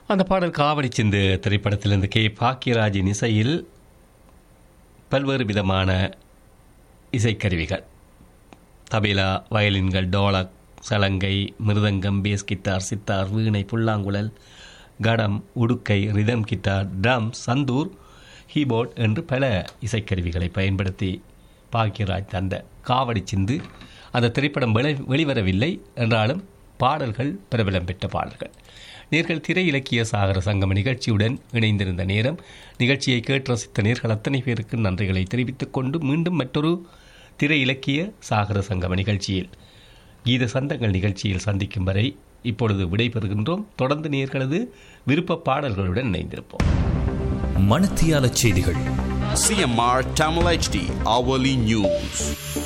அந்த பாடல் காவடி சிந்து திரைப்படத்திலிருந்து கே பாக்கியராஜின் இசையில் பல்வேறு விதமான இசைக்கருவிகள் தபேலா வயலின்கள் டோலக் சலங்கை மிருதங்கம் பேஸ் கிட்டார் சித்தார் வீணை புல்லாங்குழல் கடம் உடுக்கை rhythm guitar drum santoor keyboard என்று பல இசைக்கருவிகளை பயன்படுத்தி பாக்கியராஜ் தந்த காவடி சிந்து அந்த திரைப்படம் வெளி வெளிவரவில்லை என்றாலும் பாடல்கள் பிரபலம் பெற்ற பாடல்கள் நேர்கள் திரை இலக்கிய சாகர சங்கம் நிகழ்ச்சியுடன் இணைந்திருந்த நேரம் நிகழ்ச்சியை கேட்டு ரசித்த நேர்கள் அத்தனை பேருக்கு நன்றிகளை தெரிவித்துக் கொண்டு மீண்டும் மற்றொரு திரை இலக்கிய சாகர சங்கம நிகழ்ச்சியில் கீத சந்தங்கள் நிகழ்ச்சியில் சந்திக்கும் வரை இப்பொழுது விடைபெறுகின்றோம் தொடர்ந்து நேர்களது விருப்ப பாடல்களுடன் இணைந்திருப்போம் மணத்தியால செய்திகள் CMR Tamil HD hourly news.